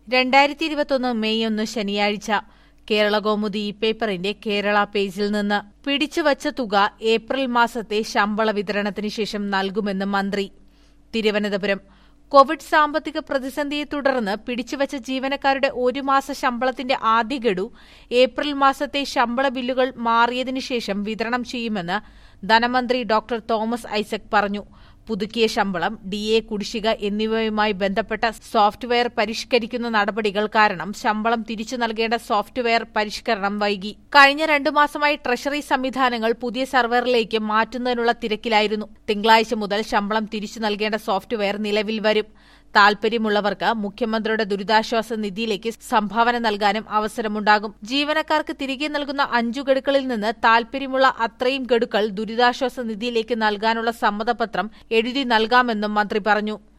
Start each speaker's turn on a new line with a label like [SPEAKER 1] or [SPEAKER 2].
[SPEAKER 1] രണ്ടായിരത്തി ഇരുപത്തൊന്ന് മെയ് ഒന്ന് ശനിയാഴ്ച കേരള കൗമുദി ഈ പേപ്പറിന്റെ കേരള പേജിൽ നിന്ന് പിടിച്ചുവച്ച തുക ഏപ്രിൽ മാസത്തെ ശമ്പള വിതരണത്തിന് ശേഷം നൽകുമെന്ന് മന്ത്രി തിരുവനന്തപുരം കോവിഡ് സാമ്പത്തിക പ്രതിസന്ധിയെ തുടർന്ന് പിടിച്ചുവച്ച ജീവനക്കാരുടെ ഒരു മാസ ശമ്പളത്തിന്റെ ആദ്യ ഗഡു ഏപ്രിൽ മാസത്തെ ശമ്പള ബില്ലുകൾ മാറിയതിനു ശേഷം വിതരണം ചെയ്യുമെന്ന് ധനമന്ത്രി ഡോക്ടർ തോമസ് ഐസക് പറഞ്ഞു പുതുക്കിയ ശമ്പളം ഡി എ കുടിശ്ശിക എന്നിവയുമായി ബന്ധപ്പെട്ട സോഫ്റ്റ്വെയർ പരിഷ്കരിക്കുന്ന നടപടികൾ കാരണം ശമ്പളം തിരിച്ചു നൽകേണ്ട സോഫ്റ്റ്വെയർ പരിഷ്കരണം വൈകി കഴിഞ്ഞ രണ്ടു മാസമായി ട്രഷറി സംവിധാനങ്ങൾ പുതിയ സെർവറിലേക്ക് മാറ്റുന്നതിനുള്ള തിരക്കിലായിരുന്നു തിങ്കളാഴ്ച മുതൽ ശമ്പളം തിരിച്ചു നൽകേണ്ട സോഫ്റ്റ്വെയർ നിലവിൽ വരും താൽപര്യമുള്ളവർക്ക് മുഖ്യമന്ത്രിയുടെ ദുരിതാശ്വാസ നിധിയിലേക്ക് സംഭാവന നൽകാനും അവസരമുണ്ടാകും ജീവനക്കാർക്ക് തിരികെ നൽകുന്ന അഞ്ചു ഗഡുക്കളിൽ നിന്ന് താൽപര്യമുള്ള അത്രയും ഗഡുക്കൾ ദുരിതാശ്വാസ നിധിയിലേക്ക് നൽകാനുള്ള സമ്മതപത്രം എഴുതി നൽകാമെന്നും മന്ത്രി പറഞ്ഞു